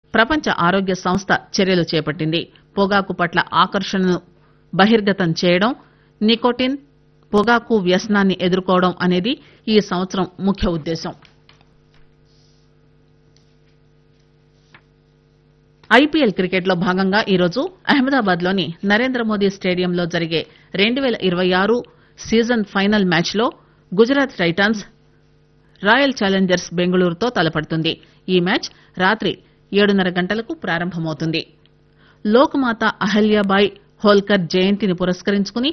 ప్రపంచ ఆరోగ్య సంస్థ చర్యలు చేపట్టింది పొగాకు పట్ల ఆకర్షణను బహిర్గతం చేయడం నికోటిన్ పొగాకు వ్యసనాన్ని ఎదుర్కోవడం అనేది ఈ సంవత్సరం ముఖ్య ఉద్దేశం ఐపీఎల్ క్రికెట్ లో భాగంగా ఈరోజు అహ్మదాబాద్ లోని నరేంద్ర మోదీ స్టేడియంలో జరిగే రెండు పేల ఇరవై ఆరు సీజన్ ఫైనల్ మ్యాచ్ లో గుజరాత్ టైటాన్స్ రాయల్ ఛాలెంజర్స్ బెంగళూరుతో తలపడుతుంది ఈ మ్యాచ్ రాత్రి ఏడున్నర గంటలకు ప్రారంభమవుతుంది లోక్ మాత అహల్యాబాయ్ హోల్కర్ జయంతిని పురస్కరించుకుని